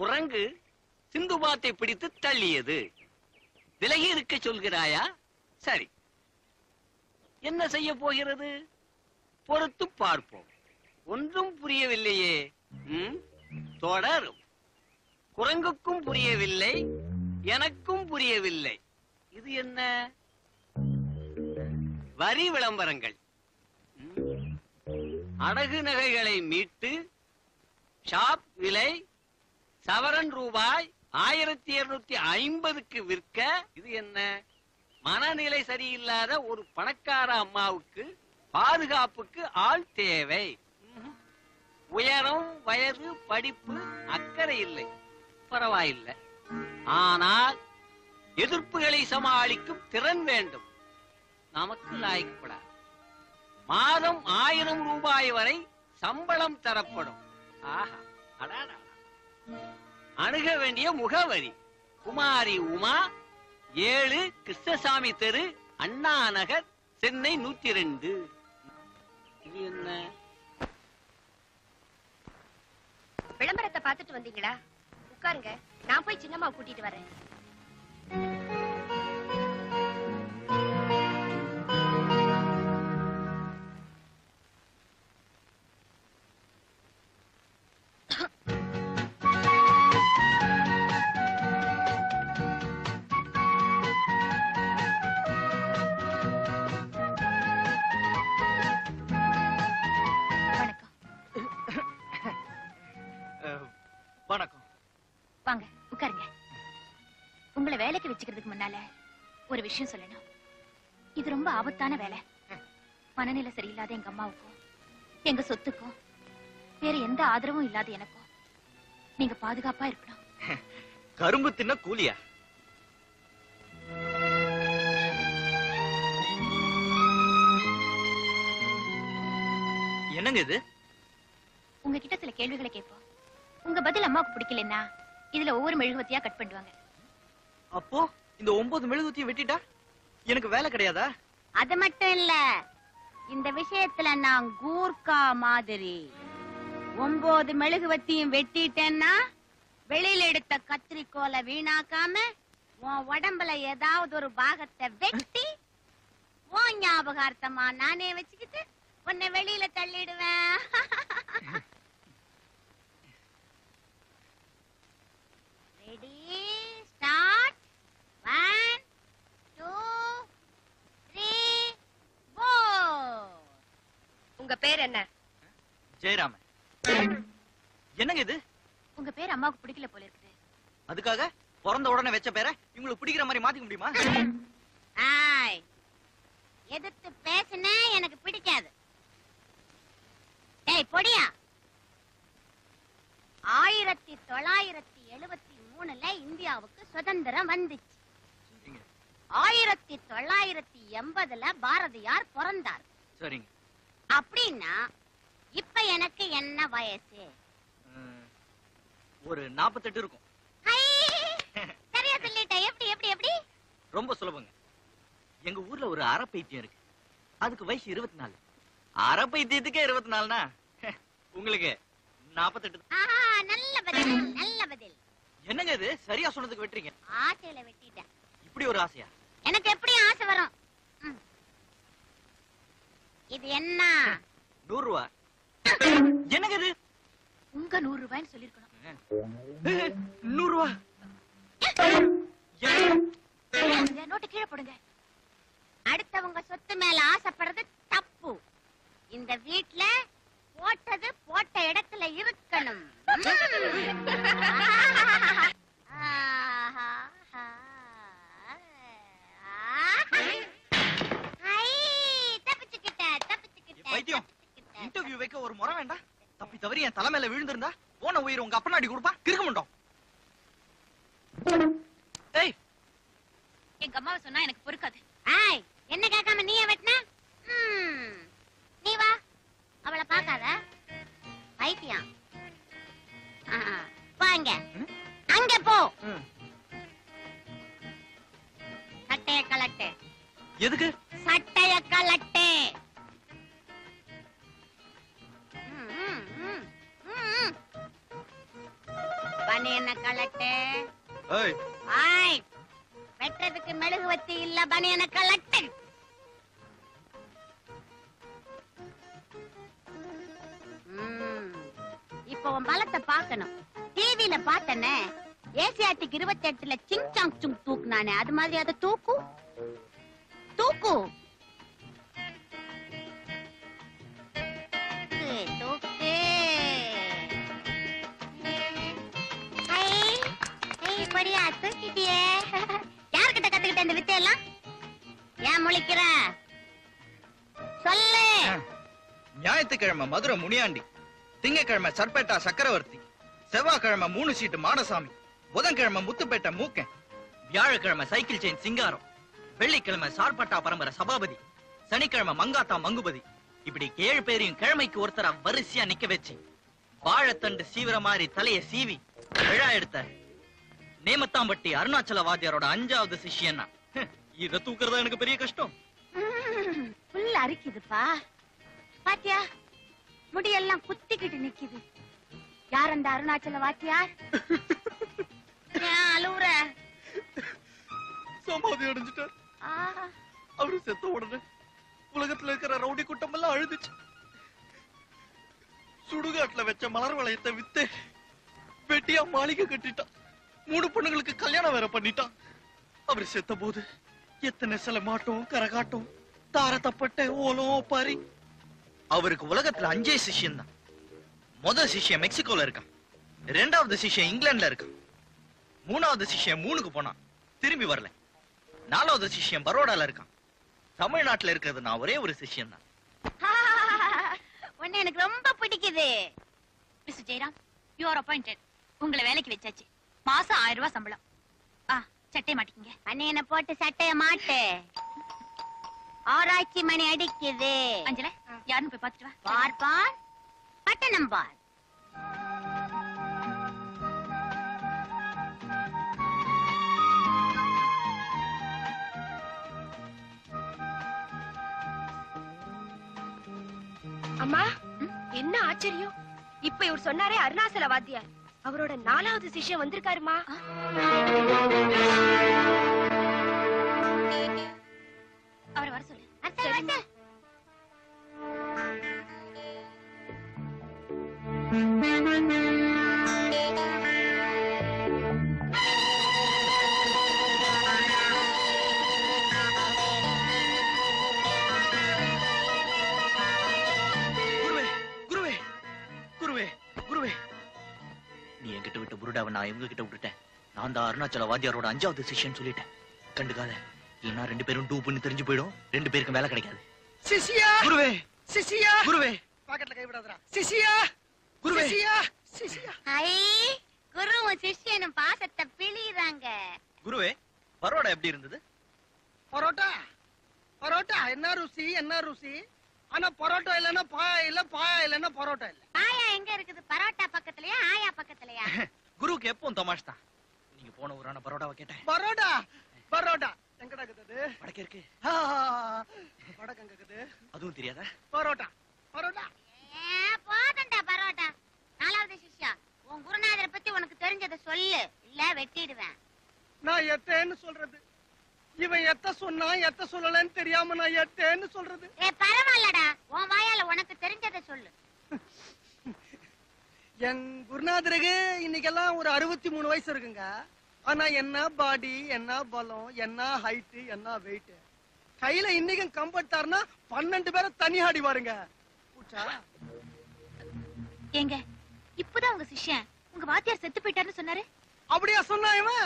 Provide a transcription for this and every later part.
குரங்கு சிந்துபாத்தை பிடித்து தள்ளியது விலகி இருக்க சொல்கிறாயா சரி என்ன செய்ய போகிறது பொறுத்து பார்ப்போம் ஒன்றும் புரியவில்லையே ம்? தொடரும் குரங்குக்கும் புரியவில்லை எனக்கும் புரியவில்லை இது என்ன வரி விளம்பரங்கள் ம். அடகு நகைகளை மீட்டு ஷாப் விலை சவரன் ரூபாய் ஆயிரத்தி இருநூத்தி ஐம்பதுக்கு விற்க இது என்ன மனநிலை சரியில்லாத ஒரு பணக்கார அம்மாவுக்கு பாதுகாப்புக்கு ஆள் தேவை ம்ஹும். உயரம் வயது படிப்பு அக்கறை இல்லை பரவாயில்லை ஆனால் எதிர்ப்புகளை சமாளிக்கும் திறன் வேண்டும் நமக்கு லாய்க்கப்படாது மாதம் ஆயிரம் ரூபாய் வரை சம்பளம் தரப்படும் ஆஹா அடாடா அணுக வேண்டிய முகவரி குமாரி உமா ஏழு கிருஷ்ணசாமி தெரு அண்ணா நகர் சென்னை நூத்தி ரெண்டு இது என்ன விளம்பரத்தை பார்த்துட்டு வந்தீங்களா உட்காருங்க நான் போய் சின்னம்மா கூட்டிட்டு வரேன் வணக்கம் வணக்கம் வாங்க உட்காருங்க உங்களை வேலைக்கு வச்சுக்கிறதுக்கு முன்னால ஒரு விஷயம் சொல்லணும் இது ரொம்ப ஆபத்தான வேலை மனநிலை சரியில்லாத எங்க அம்மாவுக்கும் எங்க சொத்துக்கும் வேற எந்த ஆதரவும் இல்லாத எனக்கும் நீங்க பாதுகாப்பா இருக்கணும் கரும்பு தின்ன கூலியா என்னங்க இது உங்ககிட்ட சில கேள்விகளை கேட்போம் உங்க பதில் அம்மாவுக்கு பிடிக்கலன்னா இதுல ஒவ்வொரு மெழுகுவத்தியா கட் பண்ணுவாங்க அப்போ இந்த ஒன்பது மெழுகுத்தியும் வெட்டிட்டா எனக்கு வேலை கிடையாதா அது மட்டும் இல்ல இந்த விஷயத்துல நான் கூர்க்கா மாதிரி ஒன்பது மெழுகுவத்தியும் வெட்டிட்டேன்னா வெளியில எடுத்த கத்திரிக்கோலை வீணாக்காம உன் உடம்புல ஏதாவது ஒரு பாகத்தை வெட்டி உன் ஞாபகார்த்தமா நானே வச்சுக்கிட்டு உன்னை வெளியில தள்ளிடுவேன் ready start one two three four உங்க பேர் என்ன ஜெயராமன் என்னங்க இது உங்க பேர் அம்மாவுக்கு பிடிக்கல போல இருக்குது அதுக்காக பிறந்த உடனே வச்ச பேரை இவங்களுக்கு பிடிக்கிற மாதிரி மாத்திக்க முடியுமா ஆய் எதிர்த்து பேசுன எனக்கு பிடிக்காது டேய் பொடியா ஆயிரத்தி தொள்ளாயிரத்தி எழுபத்தி மூணுல இந்தியாவுக்கு சுதந்திரம் வந்துச்சு சரிங்க ஆயிரத்தி தொள்ளாயிரத்தி எண்பதுல பாரதியார் பிறந்தார் சரிங்க அப்படின்னா இப்ப எனக்கு என்ன வயசு உம், ஒரு நாற்பத்தெட்டு இருக்கும் ஹை! சரியா சொல்லிட்டேன் எப்படி எப்படி எப்படி ரொம்ப சுலபங்க எங்க ஊர்ல ஒரு அரை பைத்தியம் இருக்கு அதுக்கு வயசு இருபத்தி நாலு அரை பைத்தியத்துக்கே இருபத்தி நாலுனா உங்களுக்கு நாற்பத்தெட்டு ஆஹா நல்ல பதில் நல்ல பதில் என்னங்க இது சரியா சொன்னதுக்கு வெட்டுறீங்க ஆசையில வெட்டிட்டேன் இப்படி ஒரு ஆசையா எனக்கு எப்படி ஆசை வரும் ம். இது என்ன நூறு ரூபா என்னங்க இது உங்க நூறு ரூபாய்ன்னு சொல்லிருக்கணும் நூறு ரூபா இந்த நோட்டை கீழே போடுங்க அடுத்தவங்க சொத்து மேல ஆசைப்படுறது தப்பு இந்த வீட்ல போட்டது போட்ட இடத்துல இருக்கணும் ஐ, தப்பிச்சுக்கிட்டேன், தப்பிச்சுக்கிட்டேன், பைத்தியம் தப்பிச்சுக்கிட்டேன். இன்டர்வியூ வைக்க ஒரு முறை வேண்டாம் தப்பி தவறி என் தலை மேல விழுந்திருந்தா போன உயிர் உங்க அப்பனாடி கொடுப்பா கிறுக்க மாட்டோம் ஏய் எங்க அம்மாவை சொன்னா எனக்கு பொறுக்காது ஆய் என்ன கேட்காம நீயே வெட்டின ம், நீ வா அவளை பார்க்காத பைத்தியம் ஆ, வாங்க ம்? அங்க போ ம். சட்டைய கலட்டு எதுக்கு சட்டைய கலட்டு ம், ம், ம், ம், ம். பனியனை பனியன கலட்டு ஏய் ஆய் வெட்டுறதுக்கு மெழுகுவத்தி இல்ல பனியன கலட்டு ம், இப்ப உன் பலத்தை பார்க்கணும் டிவில பார்த்தனே ஏசியாட்டிக் இருபத்தி எட்டுல சிங் சாங் சுங் தூக்குனானே அது மாதிரி அதை தூக்கு தூக்கு தூக்கு, தூக்கு ஐ, ஐ, படியா தூக்கிட்டியே யார்கிட்ட கத்துக்கிட்ட இந்த வித்தையெல்லாம் ஏன் முழிக்கிற சொல்லு ஞாயிற்றுக்கிழமை மதுரை முனியாண்டி திங்கக்கிழமை சர்பேட்டா சக்கரவர்த்தி செவ்வாய்க்கிழமை மூணு சீட்டு மாடசாமி புதன்கிழமை முத்துப்பேட்டை மூக்கன் வியாழக்கிழமை சைக்கிள் செயின் சிங்காரம் வெள்ளிக்கிழமை சார்பட்டா பரம்பரை சபாபதி சனிக்கிழமை மங்காத்தா மங்குபதி இப்படி ஏழு பேரையும் கிழமைக்கு ஒருத்தரா வரிசையா நிக்க வச்சு வாழைத்தண்டு சீவிர மாதிரி தலைய சீவி விழா எடுத்த நேமத்தாம்பட்டி அருணாச்சல வாத்தியாரோட அஞ்சாவது சிஷ்யன்னா இத தூக்குறதா எனக்கு பெரிய கஷ்டம் புல் அரிக்குதுப்பா பாத்தியா முடியெல்லாம் குத்திக்கிட்டு நிக்குது யார் அந்த அருணாச்சல வாத்தியார் ஏன் அழுவுற சமாதி அடைஞ்சிட்டார் ஆஹா, அவரு செத்த உடனே உலகத்துல இருக்கிற ரவுடி கூட்டம் எல்லாம் அழுதுச்சு சுடுகாட்டுல வச்ச மலர் வளையத்தை வித்து வெட்டியா மாளிகை கட்டிட்டான் மூணு பொண்ணுங்களுக்கு கல்யாணம் வேற பண்ணிட்டான் அவர் செத்த போது எத்தனை சில மாட்டோம் கரகாட்டம் தார தப்பட்டை ஓலம் பாரி அவருக்கு உலகத்துல அஞ்சே சிஷ்யன் தான் முதல் சிஷ்யன் மெக்சிகோல இருக்கான் ரெண்டாவது சிஷ்யன் இங்கிலாந்துல இருக்கான் மூணாவது சிஷ்யன் மூணுக்கு போனான் திரும்பி வரல நாலாவது சிஷ்யன் பரோடால இருக்கான் தமிழ்நாட்டுல இருக்கிறது நான் ஒரே ஒரு சிஷ்யன் தான் உன்னை எனக்கு ரொம்ப பிடிக்குது mister Jayaram you are appointed உங்களை வேலைக்கு வச்சாச்சு மாசம் ஆயிரம் ரூபாய் சம்பளம் ஆ சட்டை மாட்டிக்கிங்க அண்ணியனை போட்டு சட்டைய மாட்டு ஆராய்ச்சி மணி அடிக்குது அஞ்சல யாருன்னு போய் பார்த்துட்டு வா பார் பார் பட்டணம் பார் அம்மா என்ன ஆச்சரியம் இப்ப இவர் சொன்னாரே அருணாசல வாத்தியார் அவரோட நாலாவது சிஷ்யன் வந்திருக்காருமா அவரை வர சொல்லு அத்தை, அத்தை. குருவே குருவே குருவே குருவே நீ என்கிட்ட விட்ட புருடாவை நான் இவங்க கிட்ட விட்டுட்டேன் நான் தான் அருணாச்சல வாத்தியாரோட அஞ்சாவது சிஷ்யன் சொல்லிட்டேன் கண்டுக்காத ஏன்னா ரெண்டு பேரும் டூப்புன்னு தெரிஞ்சு போயிடும் ரெண்டு பேருக்கும் வேலை கிடைக்காது சிசியா குருவே சிசியா குருவே பாக்கெட்ல கை விடாதடா சிசியா குருவே. சிசியா சிசியா ஐ குருவும் சிஷ்யனும் பாசத்தை பிழிறாங்க குருவே பரோடா எப்படி இருந்தது பரோட்டா பரோட்டா என்ன ருசி என்ன ருசி ஆனா பரோட்டா இல்லன்னா பாயா இல்ல பாயா இல்லன்னா பரோட்டா இல்ல ஆயா எங்க இருக்குது பரோட்டா பக்கத்துலயா ஆயா பக்கத்துலயா குருவுக்கு எப்பவும் தமாஷ் தான் நீங்க போன ஊரான பரோடாவை கேட்டேன் பரோட்டா பரோட்டா எங்கடா இருக்குது வடக்கே இருக்கு வடக்கு எங்க இருக்குது அதுவும் தெரியாதா பரோட்டா பரோட்டா ஏ, போதும்டா பரோட்டா நாலாவது சிஷ்யா உன் குருநாதரை பத்தி உனக்கு தெரிஞ்சதை சொல்லு இல்ல வெட்டிடுவேன் நான் எத்தேன்னு சொல்றது இவன் எத்த சொன்னா எத்த சொல்லலன்னு தெரியாம நான் எத்தேன்னு சொல்றது ஏ பரவாயில்லடா உன் வாயால உனக்கு தெரிஞ்சதை சொல்லு என் குருநாதருக்கு இன்னைக்கெல்லாம் ஒரு அறுபத்தி மூணு வயசு இருக்குங்க ஆனா என்ன பாடி என்ன பலம் என்ன ஹைட் என்ன வெயிட் கையில இன்னைக்கும் கம்பெடுத்தாருன்னா பன்னெண்டு பேரை தனி ஆடி பாருங்க பூச்சா ஏங்க இப்பதான் உங்க சிஷ்யன் உங்க வாத்தியார் செத்து போயிட்டாருன்னு சொன்னாரு அப்படியா சொன்னா இவன்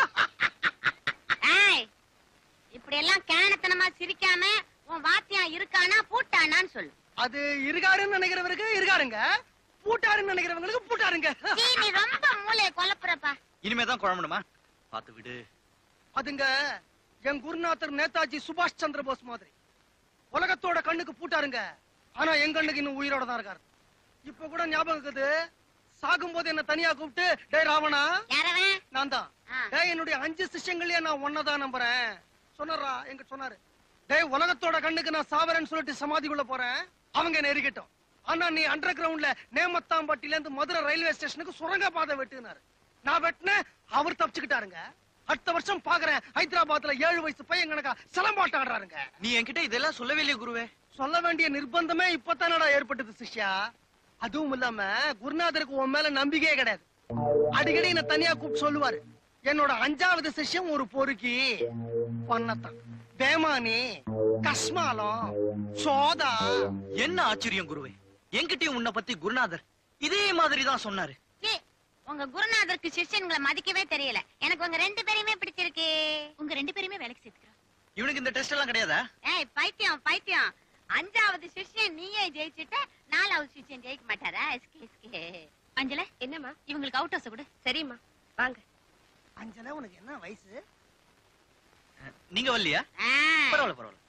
ஏய் இப்படி எல்லாம் கேனத்தனமா சிரிக்காம உன் வாத்தியம் இருக்கானா பூட்டானான்னு சொல்லு அது இருகாருன்னு நினைக்கிறவருக்கு இருகாருங்க பூட்டாருன்னு நினைக்கிறவங்களுக்கு பூட்டாருங்க சீ, நீ ரொம்ப மூளையை குழப்புறப்பா இனிமேதான் குழம்பணுமா பார்த்து விடு அதுங்க என் குருநாதர் நேதாஜி சுபாஷ் சந்திர போஸ் மாதிரி உலகத்தோட கண்ணுக்கு பூட்டாருங்க ஆனா என் கண்ணுக்கு இன்னும் உயிரோட தான் இருக்காரு இப்ப கூட ஞாபகம் இருக்குது சாகும்போது என்ன தனியா கூப்பிட்டு டேய் ராவணா யாரவன் நான் தான் ஆ. டேய் என்னுடைய அஞ்சு சிஷ்யங்களையே நான் ஒன்னதான் நம்புறேன் சொன்னாரா எங்க சொன்னாரு டேய் உலகத்தோட கண்ணுக்கு நான் சாவரேன்னு சொல்லிட்டு சமாதிக்குள்ள போறேன் அவங்க என்ன எரிக்கட்டும் ஆனா நீ அண்டர் கிரவுண்ட்ல நேமத்தாம்பட்டில இருந்து மதுரை ரயில்வே ஸ்டேஷனுக்கு சுரங்க பாதை வெட்டுனாரு நான் வெட்டினேன் அவர் தப்பிச்சுக்கிட்டாருங்க அடுத்த வருஷம் பாக்குறேன் ஹைதராபாத்ல ஏழு வயசு பையன் கணக்கா சிலம்பாட்டம் ஆடுறாருங்க நீ என்கிட்ட இதெல்லாம் சொல்லவே இல்லையே குருவே சொல்ல வேண்டிய நிர்பந்தமே இப்பதானடா ஏற்பட்டது சிஷ்யா அதுவும் இல்லாம குருநாதருக்கு உன் மேல நம்பிக்கையே கிடையாது அடிக்கடி என்ன தனியா கூப்பிட்டு சொல்லுவாரு என்னோட அஞ்சாவது சிஷ்யம் ஒரு பொறுக்கி பொன்னத்தான் பேமானி கஸ்மாலம் சோதா என்ன ஆச்சரியம் குருவே என்கிட்டயும் உன்னை பத்தி குருநாதர் இதே மாதிரி தான் சொன்னாரு சீ, உங்க குருநாதருக்கு சிஷ்யன்களை மதிக்கவே தெரியல எனக்கு உங்க ரெண்டு பேரையுமே பிடிச்சிருக்கு உங்க ரெண்டு பேருமே வேலைக்கு சேர்த்துக்கிறோம் இவனுக்கு இந்த டெஸ்ட் எல்லாம் கிடையாதா ஏய் பைத்தியம் பைத்தியம் அஞ்சாவது சிஷ்யன் நீயே ஜெயிச்சுட்ட நாலாவது சிஷ்யன் ஜெயிக்க மாட்டாரா எஸ்கே எஸ்கே அஞ்சல என்னம்மா இவங்களுக்கு அவுட் ஹவுஸ் கொடு சரிம்மா வாங்க அஞ்சனா உனக்கு என்ன வயசு நீங்க வரலையா ஆ, பரவாயில்ல பரவாயில்ல